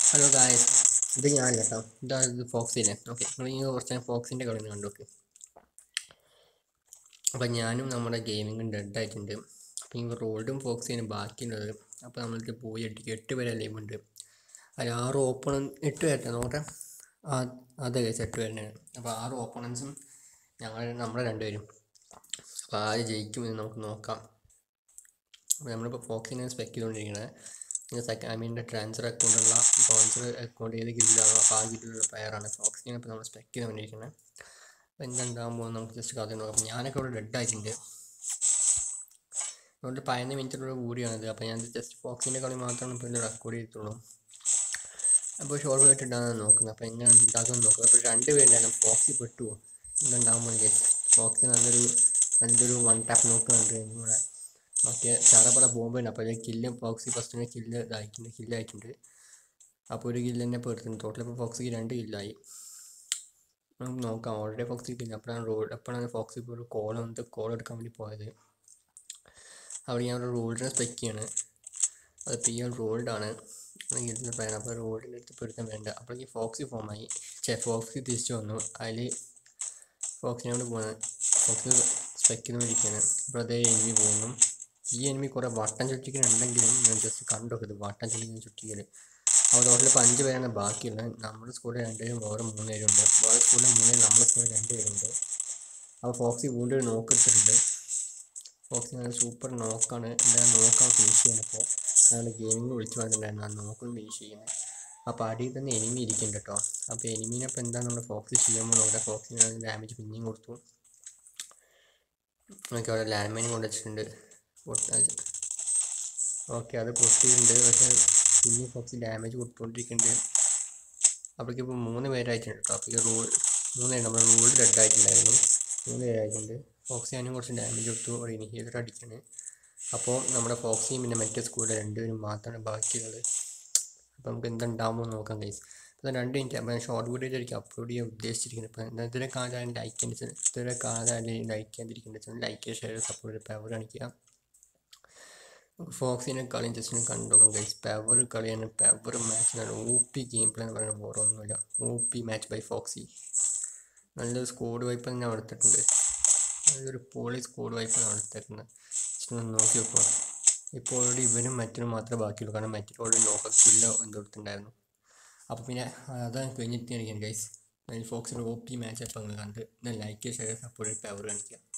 hello guys ഇത് ഞാൻ കേട്ടോ ഇതാ ഇത് ഫോക്സില്ലേ ഓക്കെ നിങ്ങൾ ഈ കുറച്ച് നേരം ഫോക്സിൻ്റെ കളി ഒന്ന് കണ്ടു നോക്ക് അപ്പം ഞാനും നമ്മുടെ ഗെയിമിങ്ങും ഡെഡ് ആയിട്ടുണ്ട് അപ്പം ഈ റോൾഡും ഫോക്സിനും ബാക്കിയുള്ളത് അപ്പോൾ നമ്മൾക്ക് പോയി എട്ട് എട്ട് പേരെ ലൈവ് ഉണ്ട് അതിൽ ആറ് ഓപ്പണൻ എട്ട് പേരുടെ നോട്ടെ ആ അതെ കേസ് എട്ട് പേരുടെ അപ്പോൾ ആറ് ഓപ്പണൻസും ഞങ്ങൾ നമ്മുടെ രണ്ടുപേരും അപ്പോൾ ആര് ജയിക്കുമെന്ന് നമുക്ക് നോക്കാം അപ്പോൾ നമ്മളിപ്പോൾ ഫോക്സിനെ സ്പെക്ക് ചെയ്തുകൊണ്ടിരിക്കുന്നത് പിന്നെ സെക്ക ഐ മീൻ ട്രാൻസ്ഫർ അക്കൗണ്ടുള്ള സ്പോൺസർ അക്കൗണ്ട് ഏത് ഗില്ലാണോ അപ്പോൾ ആ ഗില്ലുള്ള പ്ലെയറാണ് ഫോക്സിനെ ഇപ്പോൾ നമ്മൾ സ്പെക്ക് ചെയ്തുകൊണ്ടിരിക്കുന്നത് അപ്പോൾ എന്തുണ്ടാകാൻ പോകുന്നത് നമുക്ക് ജസ്റ്റ് കഥ നോക്കാം അപ്പോൾ ഞാനൊക്കെ ഇവിടെ ഡെഡ് ആയിട്ടുണ്ട് അതുകൊണ്ട് പതിനൊന്ന് മിനിറ്റിലുള്ള കൂടിയാണിത് അപ്പോൾ ഞാൻ ജസ്റ്റ് ഫോക്സിൻ്റെ കളി മാത്രമാണ് ഇപ്പോൾ ഇതിൽ റെക്കോർഡ് ചെയ്തിട്ടുള്ളൂ അപ്പോൾ ഷോർട്ട് ആയിട്ട് ഇടാനാണ് നോക്കുന്നത് അപ്പോൾ എങ്ങനെ ഉണ്ടാക്കുമെന്ന് നോക്കുക അപ്പോൾ രണ്ട് പേരുണ്ടായിരുന്നു ഫോക്സി പെട്ടു എന്തുണ്ടാകാൻ പോകുന്നത് ഫോക്സി നല്ലൊരു നല്ലൊരു വൺ ടാപ്പ് നോക്കുന്നുണ്ട് നമ്മുടെ ഓക്കെ ചാറപ്പട ബോംബുണ്ട് അപ്പോൾ അതിൽ കില്ല് ഫോക്സി ഫസ്റ്റിനെ കില്ല് ഇതായിട്ടുണ്ട് കില്ല് ആയിട്ടുണ്ട് അപ്പോൾ ഒരു കില്ല് തന്നെ ഇപ്പോൾ എടുത്തിട്ടുണ്ട് ടോട്ടൽ ഇപ്പോൾ ഫോക്സിക്ക് രണ്ട് കില്ലായി നമുക്ക് നോക്കാം ഓൾറെഡി ഫോക്സി കില്ല അപ്പോഴാണ് റോഡ് അപ്പോഴാണ് ഫോക്സി ഇപ്പോൾ ഒരു കോൾ വന്നിട്ട് കോൾ എടുക്കാൻ വേണ്ടി പോയത് അവിടെ ഞാൻ ഒരു റോഡിനെ സ്പെക്ക് ചെയ്യാണ് അത് പി എൽ റോൾഡാണ് ഗില്ലിൻ്റെ പ്ലാൻ അപ്പോൾ റോഡിൻ്റെ അടുത്ത് പെടുത്താൻ വേണ്ട അപ്പോഴേക്ക് ഫോക്സി ഫോമായി ചെ ഫോക്സി തിരിച്ചു വന്നു അതിൽ ഫോക്സിനോട് പോകുന്നത് ഫോക്സ് സ്പെക്ക് ചെയ്തുകൊണ്ടിരിക്കുകയാണ് അപ്പോൾ അതേ എനിമി പോകുന്നു ഈ എനിമി കുറേ വട്ടം ചുറ്റിക്കലുണ്ടെങ്കിലും ഞാൻ ജസ്റ്റ് കണ്ടു ഇത് വട്ടം ചുറ്റിക്കുന്ന ചുറ്റിക്കൽ അപ്പോൾ ടോട്ടൽ ഇപ്പോൾ അഞ്ച് പേരാണ് ബാക്കിയുള്ളത് നമ്മുടെ സ്കൂളിൽ രണ്ടുപേരും വേറെ മൂന്ന് പേരുണ്ട് വേറെ സ്കൂളിൽ മൂന്ന് പേരും നമ്മുടെ സ്കൂളിൽ രണ്ട് പേരുണ്ട് അപ്പോൾ ഫോക്സി വീണ്ടും ഒരു നോക്ക് എടുത്തിട്ടുണ്ട് ഫോക്സി നല്ല സൂപ്പർ നോക്കാണ് എന്താ നോക്കാൻ ഫിനിഷ് ചെയ്യുന്നപ്പോൾ അയാൾ ഗെയിമിങ് വിളിച്ചു പറഞ്ഞിട്ടുണ്ടായിരുന്നു ആ നോക്കും ഫിനിഷ് ചെയ്യുന്നത് അപ്പോൾ അടിയിൽ തന്നെ എനിമി ഇരിക്കുന്നുണ്ട് കേട്ടോ അപ്പോൾ എനിമീനെ ഇപ്പോൾ എന്താ നമ്മുടെ ഫോക്സ് ചെയ്യുമ്പോൾ നോക്കാം ഫോക്സിന് ഡാമേജ് പിന്നെയും കൊടുത്തു ഓക്കെ അവിടെ ലാൻഡ് മൈൻ കൊണ്ടുവച്ചിട്ടുണ്ട് ഓക്കെ അത് പൊട്ടിയിട്ടുണ്ട് പക്ഷേ പിന്നെ ഫോക്സ് ഡാമേജ് കൊടുത്തുകൊണ്ടിരിക്കുന്നുണ്ട് അപ്പോഴേക്കും ഇപ്പോൾ മൂന്ന് പേരായിട്ടുണ്ട് കേട്ടോ അപ്പോൾ ഈ റൂൾ മൂന്ന് പേര് നമ്മുടെ റൂൾ ഡെഡ് ആയിട്ടുണ്ടായിരുന്നു മൂന്ന് പേരായിട്ടുണ്ട് ഫോക്സ് ഞാനും കുറച്ച് ഡാമേജ് കൊടുത്തു ഒരു ഇനിഹിയർ അടിക്കാണ് അപ്പോൾ നമ്മുടെ ഫോക്സിയും പിന്നെ മറ്റേ സ്കൂളിലെ രണ്ടുപേരും മാത്രമാണ് ബാക്കിയുള്ളത് അപ്പോൾ നമുക്ക് എന്തുണ്ടാകുമോ എന്ന് നോക്കാം ഗൈസ് അപ്പോൾ രണ്ട് മിനിറ്റ് അപ്പോൾ ഞാൻ ഷോർട്ട് വീഡിയോ ആയിരിക്കും അപ്ലോഡ് ചെയ്യാൻ ഉദ്ദേശിച്ചിരിക്കുന്നത് അപ്പോൾ എന്താ ഇതുവരെ കാണാൻ ലൈക്ക് ചെയ്യാൻ ഇതുവരെ കാണാൻ ലൈക്ക് ചെയ്യാതിരിക്കേണ്ടത് ലൈക്ക് ഷെയർ സപ്പോർട്ട് പവർ കാണിക്കുക ഫോക്സിനെ കളിയും ജസ്റ്റിനെ കണ്ടോക്കാം ഗൈസ് പവർ കളിയാണ് പവർ മാച്ചിനാണ് ഒ പി ഗെയിം പ്ലേ എന്ന് പറയുന്നത് വേറെ ഒന്നുമില്ല O P match by Foxy നല്ലൊരു സ്കോഡ് വൈപ്പ് തന്നെ എടുത്തിട്ടുണ്ട് നല്ലൊരു പോളി സ്കോഡ് വൈപ്പാണ് എടുത്തേക്കുന്നത് ജസ്റ്റ് ഒന്ന് നോക്കി നോക്കുക ഇപ്പോൾ ഓൾറെഡി ഇവനും മറ്റൊരും മാത്രമേ ബാക്കിയുള്ളൂ കാരണം മറ്റൊരു ഓൾറെഡി നോക്ക കില്ലോ എന്തെടുത്തിട്ടുണ്ടായിരുന്നു അപ്പോൾ പിന്നെ അതാണ് കഴിഞ്ഞിട്ട് കാണിക്കാൻ ഗൈസ് ഫോക്സിൻ്റെ ഒ പി മാച്ച് അപ്പോൾ നിങ്ങൾ കണ്ട് ലൈക്ക് ഷെയർ സപ്പോർട്ട് പവർ കാണിക്കുക